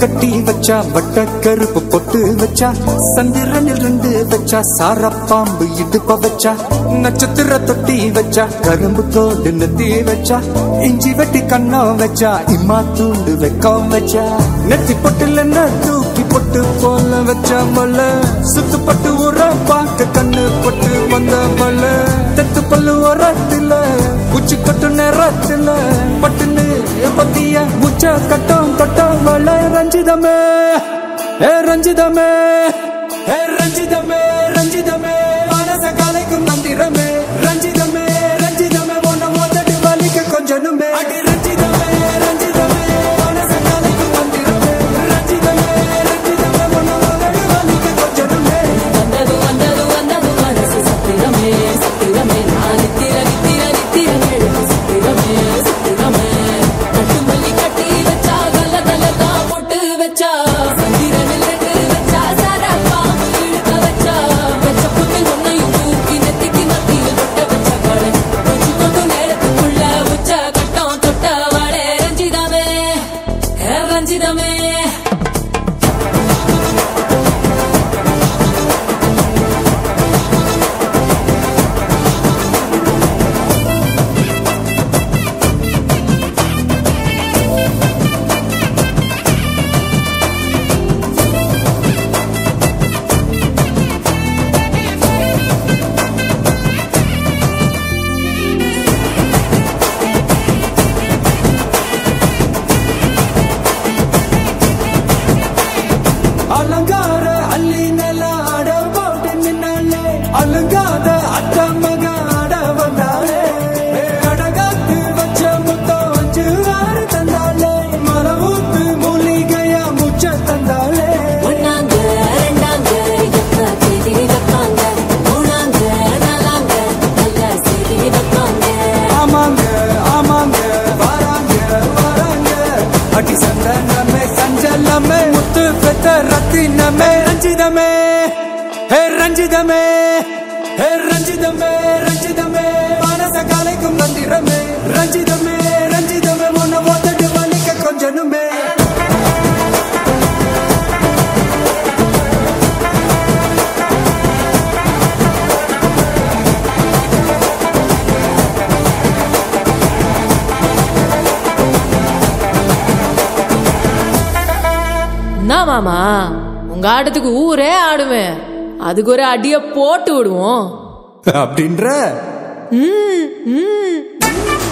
கட்டி வச்சா வட்ட கருப்பு பொட்டு வச்சா சந்திரனில் ரெண்டு வச்சா சார பாம்பு இடுப்ப வச்சா நட்சத்திர தொட்டி வச்சா கரும்பு தோடு நெத்தி வச்சா இஞ்சி வெட்டி கண்ணம் வச்சா இம்மா தூண்டு வெக்கம் வச்சா நெத்தி பொட்டுல என்ன தூக்கி பொட்டு போல வச்சா மல சுத்து பட்டு உர பார்க்க கண்ணு பொட்டு வந்த மல தெத்து பல்லு உரத்துல உச்சி கொட்டு நேரத்துல பட்டுன்னு பத்திய உச்ச கட்டம் கட்டம் மல ரஞ்சிதமே ஏ ரஞ்சிதமே ஏ ரஞ்சிதமே ரஞ்சிதமே மனச கலைக்கும் மந்திரமே ரஞ்சிதமே ரஞ்சிதமே உன்னை மோதடி வலிக்க கொஞ்சனுமே அடி ரஞ்சிதமே ரஞ்சிதமே மனச கலைக்கும் மந்திரமே ரஞ்சிதமே ரஞ்சிதமே உன்னை மோதடி வலிக்க கொஞ்சனுமே வந்தது வந்தது வந்தது மனசு சத்திரமே சத்திரமே நான் நித்திர நித்திர நித்திர எழுது சத்திரமே சத்திரமே கட்டு மல்லி கட்டி வச்சா கல கல தான் பொட்டு வச்சா சந்திரனில் ரெண்டு வச்சா சாரா பாம்பு இழுக்க வச்சா வச்ச புண்ணில் ஒன்னையும் தூக்கி நெத்திக்கு மத்தியில் தொட்ட வச்ச கடை கொஞ்சு கொண்டு நேரத்துக்குள்ள உச்ச கட்டம் தொட்ட வாழே ரஞ்சிதமே ஹே ரஞ்சிதமே அலங்கார அள்ளி நில ஆட போட்டு நின்னாலே அலங்காத அத்த மக ஆட வந்தாலே ஏ, அடகாத்து வச்ச முத்தம் அஞ்சு ஆறு தந்தாலே மரவூத்து மூலிகையா முச்ச தந்தாலே ஒன்னாங்க ரெண்டாங்க எப்ப தேதி வைப்பாங்க மூணாங்க நாலாங்க நல்ல செய்தி வைப்பாங்க ஆமாங்க ஆமாங்க வராங்க வராங்க அடி சந்தனமே சஞ்சலமே முத்து பெத்த ரத்தினமே ரஞ்சிதமே ஹே ரஞ்சிதமே ஹே ரஞ்சிதமே ரஞ்சிதமே மனச கலைக்கும் மந்திரமே ரஞ்சிதமே ரஞ்சிதமே உன்னை ஓதட்டு வலிக்க கொஞ்சனுமே என்ன மாமா உங்க ஆட்டத்துக்கு ஊரே ஆடுவேன் அதுக்கு ஒரு அடிய போட்டு விடுவோம் அப்படின்ற ம், ம்.